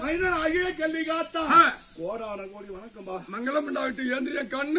மைதன் ஆகிய கல்வி காத்தா ஆ. கோடான கோடி வணக்கம்பா மங்களம் உண்டாகட்டும் ஏந்திரிய கண்ணு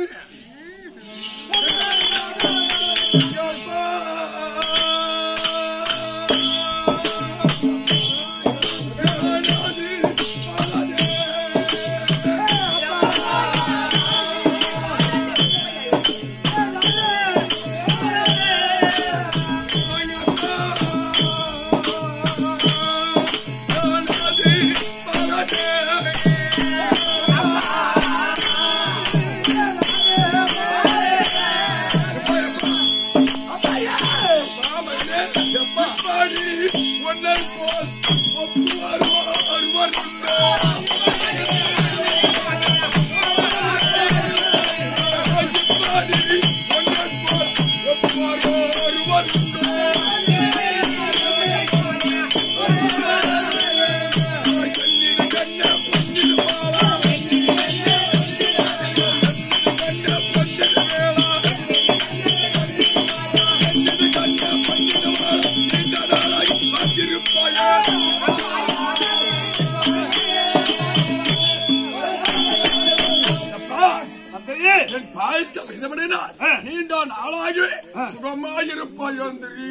தந்தையே என் பாய்த்த விதமனினால் நீண்ட நாளாகவே சுகமாயிருப்பாய் யோந்திரி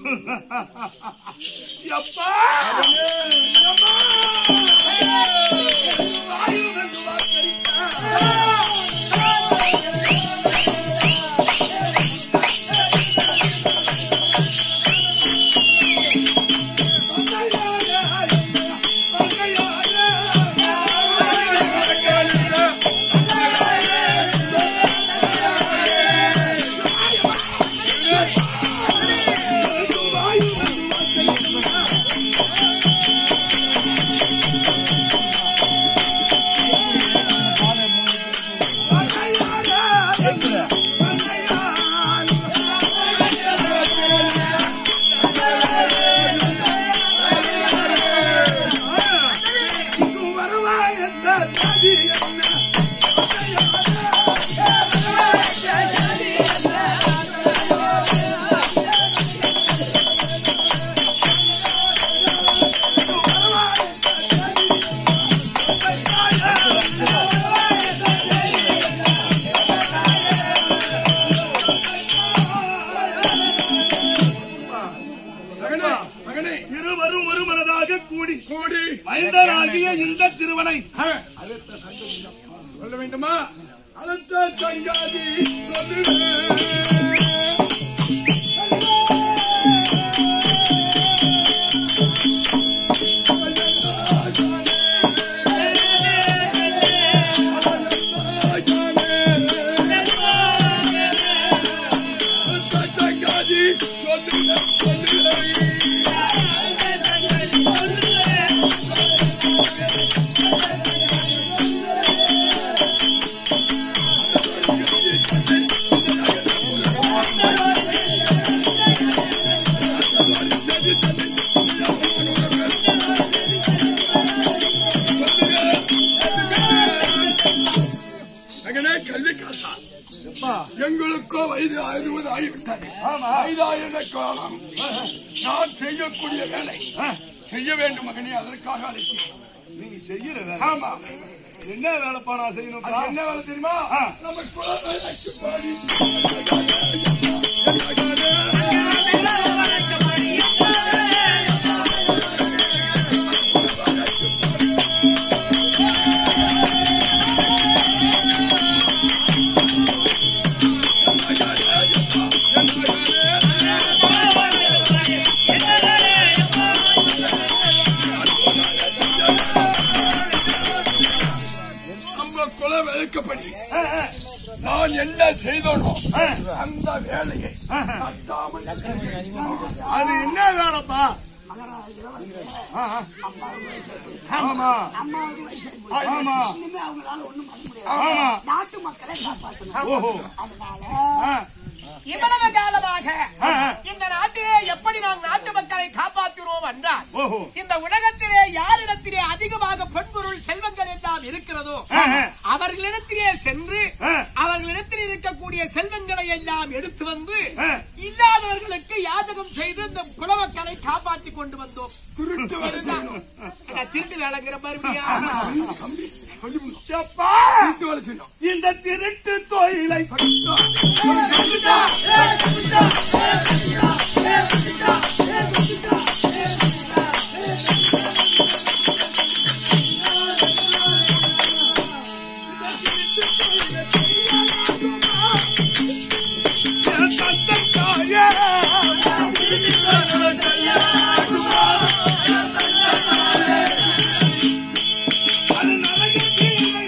அப்பா மகனே மகனே இருவரும் ஒரு மனதாக கூடி கூடி மைந்தராகிய இந்த திருவனை ஆ, சொல்ல வேண்டுமா அடுத்த சங்காதி சொல்லுவேன் மகனே கல்விக்காசா எங்களுக்கோ வயது அறுபது ஆகிவிட்டது ஐந்தாயிர காலம் நான் செய்யக்கூடிய வேலை செய்ய வேண்டும் மகனே அதற்காக அழைக்கிறேன் நீங்க செய்யற வேலை ஆமா என்ன வேலைப்பா நான் செய்யணும் அது என்ன வேலை தெரியுமா நம்ம குலதெய்வத்துக்கு பாடி நம்ம குல வழக்கப்படி நான் என்ன செய்தோனோ அந்த வேலையை தட்டாமல் அது என்ன வேலைப்பா ஆஹா. ஆமா அம்மாவது வயசு ஆமா இனிமே அவங்களால ஒண்ணும் பண்ண முடியாது ஆமா நாட்டு மக்களை காப்பாற்றணும் ஓஹோ அதனால ஆ. இவ்வளவு காலமாக ஆ, ஆ. இந்த நாட்டிலே எப்படி நாம் நாட்டு மக்களை காப்பாற்றுகிறோம் என்றால் ஓஹோ இந்த உலகத்திலே யாரிடத்திலே அதிகமாக பொன்பொருள் செல்வங்கள் எல்லாம் இருக்கிறதோ ஆ, ஆ. அவர்களிடத்திலே சென்று ஆ. அவர்களிடத்தில் இருக்கக்கூடிய செல்வங்களை எல்லாம் எடுத்து வந்து ஆ. இல்லாதவர்களுக்கு யாதகம் செய்து இந்த குலமக்களை காப்பாற்றி கொண்டு வந்தோம் திருட்டு வேலை செய்யணும் அந்த திருட்டு வேலைங்கிற மறுபடியா எப்பா, திருட்டு வேலை செய்யணும் இந்த திருட்டு தொழிலை என் தந்தை தாயே, அது நரகத்தில்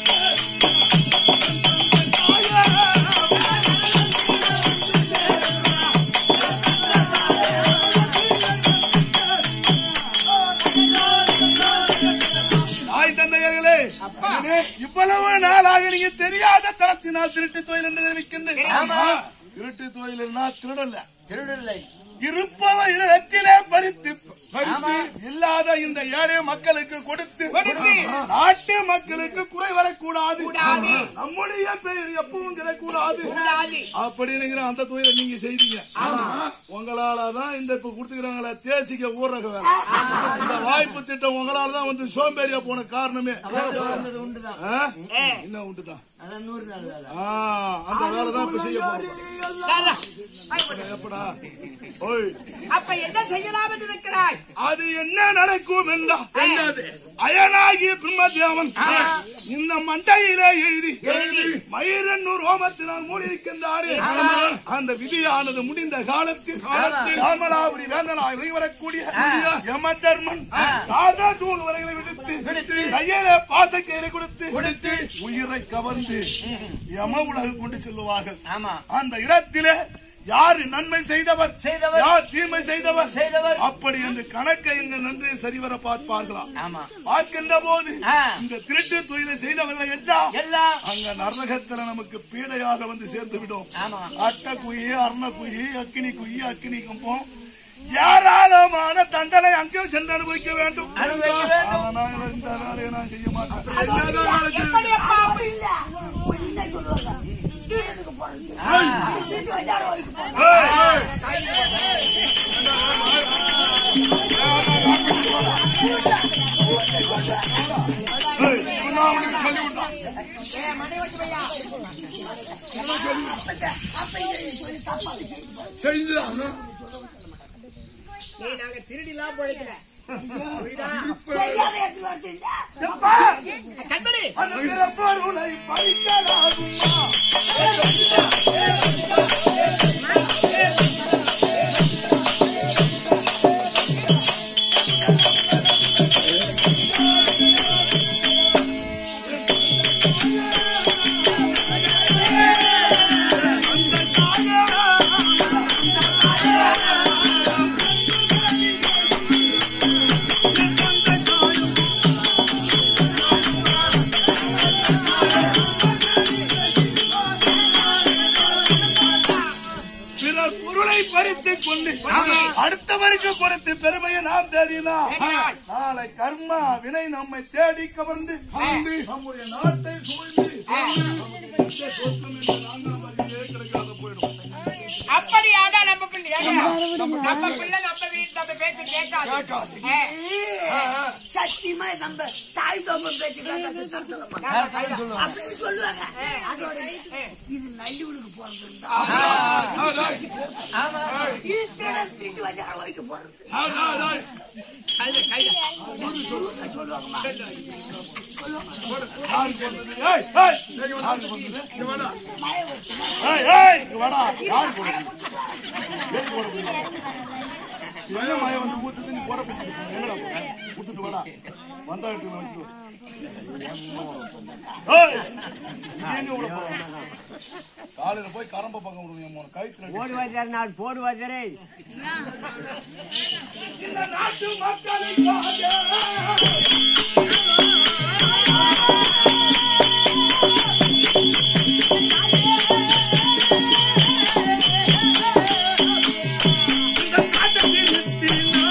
தாய் தந்தையர்களே இவ்வளவு நாளாக நீங்க தெரியாத தரத்தினால் திருட்டு தொழில் என்று தெரிவிக்கின்றேன் திருட்டு தொழில் திருடல்ல திருடலை இருப்பவ இடத்திலே பறித்து பறித்து இல்லாத இந்த ஏழை மக்களுக்கு கொடுத்து நாட்டு மக்களுக்கு குறை வரக்கூடாது நம்முடைய பெயர் எப்பவும் கிடைக்கூடாது அப்படின்னு அந்த தொழிலை நீங்க செய்வீங்க உங்களாலதான் இந்த இப்ப கொடுத்துக்கிறாங்களே தேசிக்க ஊரக வேலை இந்த வாய்ப்பு திட்டம் உங்களால தான் வந்து சோம்பேறியா போன காரணமே உண்டுதான் ஆ? என்ன உண்டுதான் அதான் நூறு நாள் வேலை ஆ, அந்த வேலை தான் இப்ப செய்ய போறோம் எப்படா ஓய் அப்ப என்ன செய்யலாம் என்று இருக்கிறாய் அது என்ன நடக்கும் என்றா அயனாகிய பிரம்மதேவன் இந்த மண்டையிலே எழுதி மயிரன்னூர் ரோமத்தினால் மூடியிருக்கின்றாரே அந்த விதியானது முடிந்த காலத்தில் ராமலாபுரி வேந்தனாய் வெளிவரக்கூடிய யம தர்மன் ராதா தூள் வரைகளை விடுத்து கையில பாசக்கயிறை கொடுத்து உயிரை கவர்ந்து யம உலகு கொண்டு செல்லுவார்கள் ஆமா அந்த இடத்திலே யாரு நன்மை செய்தவர் செய்தவர். யார் தீமை செய்தவர் செய்தவர். அப்படி என்று கணக்கை எங்கள் நன்றி சரிவர பார்ப்பார்களாம் ஆமா பார்க்கின்ற போது ஆ. இந்த திருட்டு தொழிலை செய்தவர்கள் எல்லாம் எல்லாம் அங்க நரகத்துல நமக்கு பீடையாக வந்து சேர்ந்து விடும் ஆமா அட்ட குயி அர்ண குயி அக்கினி குயி அக்கினி கம்பம் ஏராளமான தண்டனை அங்கே சென்று அனுபவிக்க வேண்டும் அனுபவிக்க வேண்டும். ஆனால் இந்த வேலையை நான் செய்ய மாட்டேன் எப்படி அப்பா அப்படி இல்ல பொண்ணே சொல்லுவாங்க வீட்டுக்கு போறது அது வீட்டு வந்தார வரைக்கும் போறது ஏய், ஏய், இவன் தான் அவனுக்கு சொல்லி விட்டான் செஞ்சுதான் நீ நாங்க திருடிலாம் பொழைக்கல தெரியாத இடத்துல வருது இல்ல எப்பா, கண்மணி அந்த பிறப்பொருளை பறிக்கலாகுமா? பிறர் பொருளை பறித்துக் கொண்டு அடுத்தவருக்கு கொடுத்து பெருமையை நாம் தேடினோம் நாளை கர்மா வினை நம்மை தேடி கவர்ந்து கவர்ந்து நம்முடைய நாட்டை சூழ்ந்து இந்த சொர்க்கம் என்ற நான்காம் அதிலே கிடைக்காத போயிடும் அப்படி ஆனா நம்ம பிள்ளை ஏங்க? நம்ம பிள்ளை நம்ம வீட்டு நம்ம பேச்சு கேட்காது ஏ, சத்தியமா நம்ம தாய் தோம்ப பேச்சு கேட்காது தான் சொல்ல மாட்டாங்க. அப்படி சொல்லுவாங்க அதோட இது நல்லிவனுக்கு போறது இருந்தா ஆமா இது திருடன் திருட்டு வந்தார வரைக்கும் போறது கைது கைது சொல்லுவாங்கம்மா யாருக்கு போடுறது? ஏய், ஏய், யாருக்கு போடுறது? மழை வச்சு ஏய், ஏய், இங்க வாடா. யாருக்கு போடுறது? எதுக்கு போட போறீங்க? என்ன மழை வந்து ஊத்துது, நீ போட போறீங்க. எங்கடா போற? ஊத்துட்டு வாடா. வந்தா எடுத்து வந்து வச்சுக்கோ. ஏய், நீ எங்க விட போற? காலையில போய் கரம்ப பக்கம் விடுவீங்க மூணு கயித்துல அடி. போடுவார் நான் போடுவாரே இந்த நாட்டு மக்களுக்காக இந்த நாட்டை நிறுத்தினா,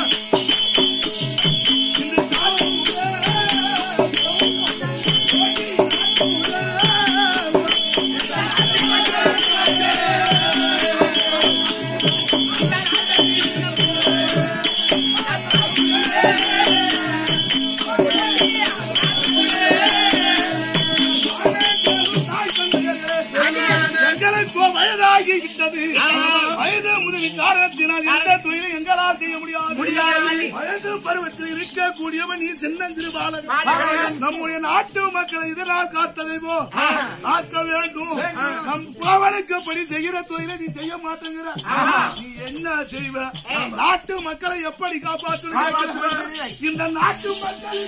இந்த காரணமாக எந்த தொழிலும் எங்களால் செய்ய முடியாது முடியாது. வயது பருவத்தில் இருக்கக்கூடியவன் நீ சின்னஞ்சிறு பாலகன். பாலகன் நம்முடைய நாட்டு மக்களை இதனால் காத்ததை போ காக்க வேண்டும் நம் புலவனுக்கு படி செய்கிற தொழிலை நீ செய்ய மாட்டேங்கிற நீ என்ன செய்வ நாட்டு மக்களை எப்படி காப்பாற்று இந்த நாட்டு மக்கள்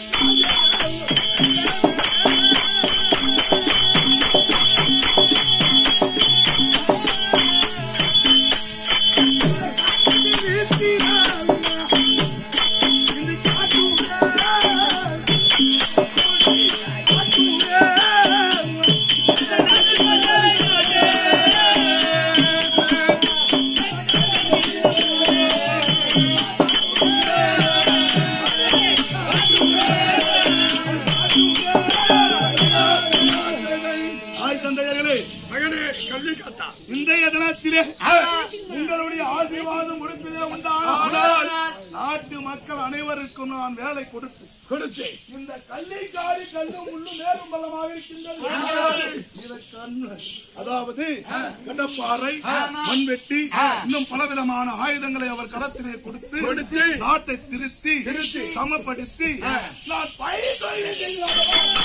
ஆய் தந்தையர்களே மகனே கல்வி காத்தா இன்றைய தினத்திலே உங்களுடைய ஆசீர்வாதம் கொடுத்ததே உண்டானால் நாட்டு மக்கள் அனைவருக்கும் நான் வேலை கொடுத்து கொடுத்தேன் இந்த கல்லை காரி கல்லும் முள்ளும் மேலும் பலமாக இருக்கின்றது இதை கண்ணு அதாவது கடப்பாறை மண்வெட்டி இன்னும் பலவிதமான ஆயுதங்களை அவர் களத்திலே கொடுத்து கொடுத்து, நாட்டை திருத்தி திருத்தி, சமப்படுத்தி நான் பயிர் தொழிலை செய்யலாம்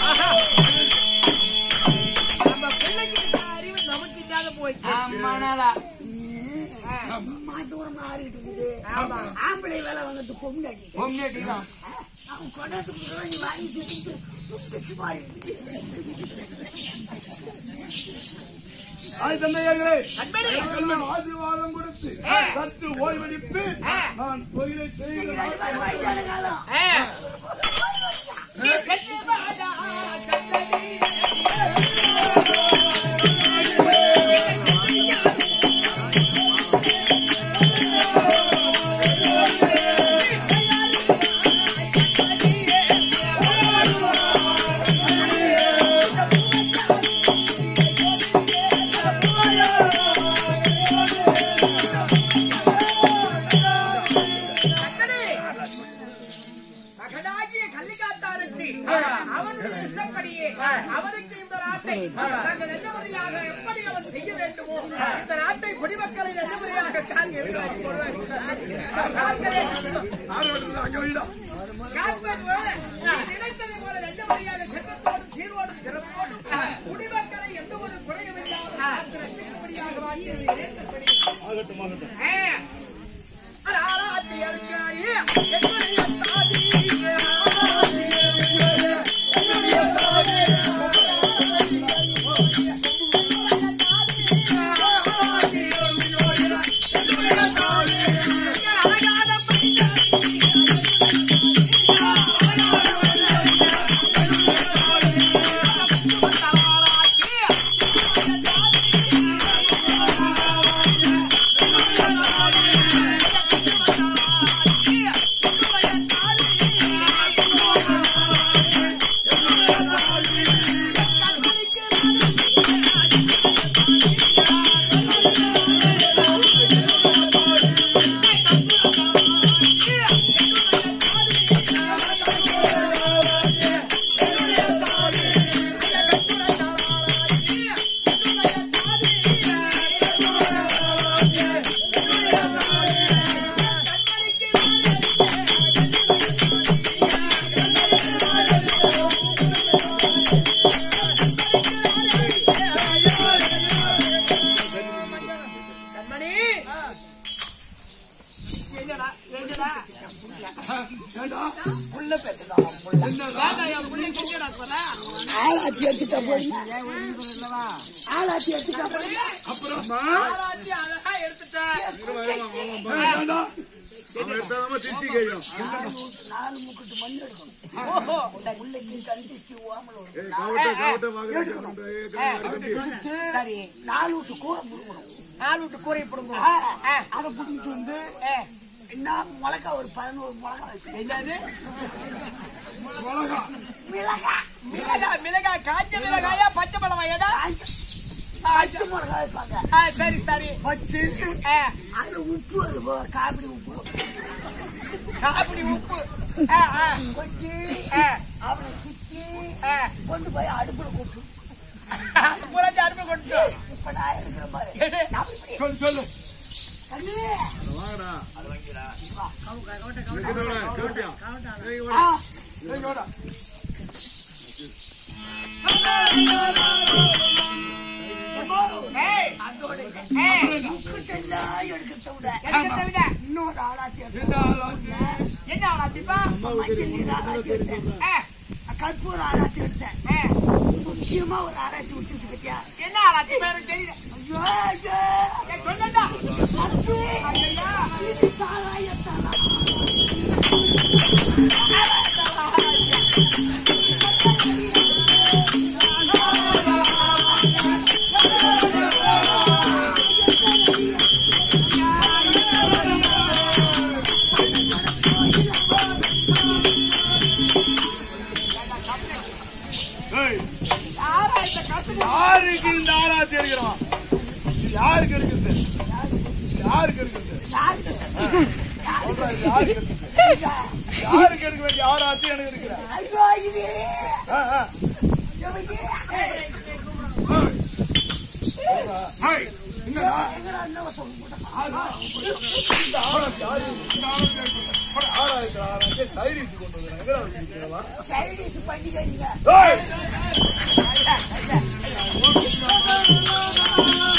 நம்ம பிள்ளைக்கு இருக்க அறிவு நமக்கு இல்லாத போயிடுச்சு ஆமாடா மாட்டு உரம் ஆறிட்டு இருக்குது ஆம்பளை வேலை வாங்கிறது பொம்னாடி பொம்னாட்டி தான் அவன் கொண்டாந்து நீ வாங்கி திட்டு பிச்சு மாறிடுது ஆய் தந்தையர்களே அன்பரே. எனக்கெல்லாம் ஆசீர்வாதம் கொடுத்து சற்று ஓய்வெடுத்து நான் தொழிலை செய்கிறேன் ரெண்டு பேரும் வயசான காலம் நீ சென்று வாடா, கண்ணடி. கண்ணடி. மகனாகிய கள்ளிக்காத்தாருக்கு அவனுடைய இஷ்டப்படியே அவனுக்கு இந்த நாட்டை நாங்கள் நல்லபடியாக எப்படி அவன் செய்ய வேண்டுமோ இந்த நாட்டை குடிமக்களை நல்லபடியாக காண்க அங்க வைடா நினைத்ததை போல நல்லபடியாக செல்வத்தோடும் சீரோடும் சிறப்போடும் குடிமக்களை எந்த ஒரு குறையும் இல்லாமல் காத்து ரசிக்கும்படியாக வாங்கியதை ஏற்றபடி ஆகட்டும் ஆகட்டும் கண்மணி என்னடா என்னடா புள்ள பெற்றுதான் புள்ள வேண்டாம் என் பிள்ளைக்கு என்னடா சொல்ல ஆளாத்தி எடுத்துட்டா போய் ஆளாத்தி எடுத்துட்டா போய் ஆராய்ச்சி அழகா எடுத்துட்டேன் நாலு முக்கிட்டு மண் எடுக்கணும் ஓஹோ முல்லைக்கு கண்டிச்சு ஓமல வரும் சரி நாலு விட்டு கூரை முடுக்கணும் நாலு விட்டு கூரை பிடுங்க அதை பிடிக்கிட்டு வந்து என்ன மிளகா ஒரு பதினோரு மிளகா வைக்கணும் என்னது மிளகா மிளகா மிளகா காஞ்ச மிளகாயா பச்சை மிளகா ஏடா பச்சை மிளகா வைப்பாங்க ஆ, சரி சரி வச்சு ஆ, அதுல உப்பு வரும் காப்பிடி உப்பு காப்பிடி உப்பு ஆ, ஆ, கொட்டி ஆ, அவனை சுத்தி ஆ. கொண்டு போய் அடுப்புல கொட்டு அது புரட்சி அடுப்பு கொண்டு இப்ப நான் இருக்கிற மாதிரி எடு. நான் இப்படி சொல்லு சொல்லு கண்ணு வாங்கடா அது வாங்கிடா இங்க வாடா, கவுட்டியா. இங்க ஆ, வாடா. இங்க வாடா. ஏய், அதோட இல்ல. ஏய், முக்குட்டெல்லாம் எடுக்கிறத விட எடுக்கிறதை விட இன்னொரு ஆளாத்தி என்ன ஆளாத்தி? என்ன ஆளாத்திப்பா? மஞ்சள் நீர் ஆளாத்தி எடுத்தேன் ஏ, கற்பூர ஆளாத்தி எடுத்தேன் ஏ, முக்கியமா ஒரு ஆராய்ச்சி விட்டுட்டு பத்தியா என்ன ஆளாத்தி பேரு தெரியல ஐயோ ஐயோ ஏய், சொல்லுடா. அத்தி, ஐயா, இது சாராயத்தானா? ஏய், யாரா இந்த கத்துக்கு? யாருக்கு இந்த ஆராய்ச்சி எடுக்கிறோம் இது யாருக்கு எடுக்கிறது இது யாருக்கு எடுக்கிறது யாருக்கு? சொல்றா, இது யாருக்கு எடுக்கிறது யாருக்கு எடுக்க வேண்டிய ஆராய்ச்சி எனக்கு இருக்கிற ஐயோ இது ஆ, ஆ. இவனுக்கு ஹாய், என்னடா? எங்கடா இன்னும் சொல்லு போட்டா? இந்த ஆராய்ச்சி யாரு இந்த ஆராய்ச்சி எடுக்கிறது? போடா, ஆராய்ச்சி ஆராய்ச்சி சைடிஸ் கொண்டு வந்து எங்கடா வச்சிருக்கிறவா? சைடிஸ் பண்ணிக்கிறீங்க ஏய்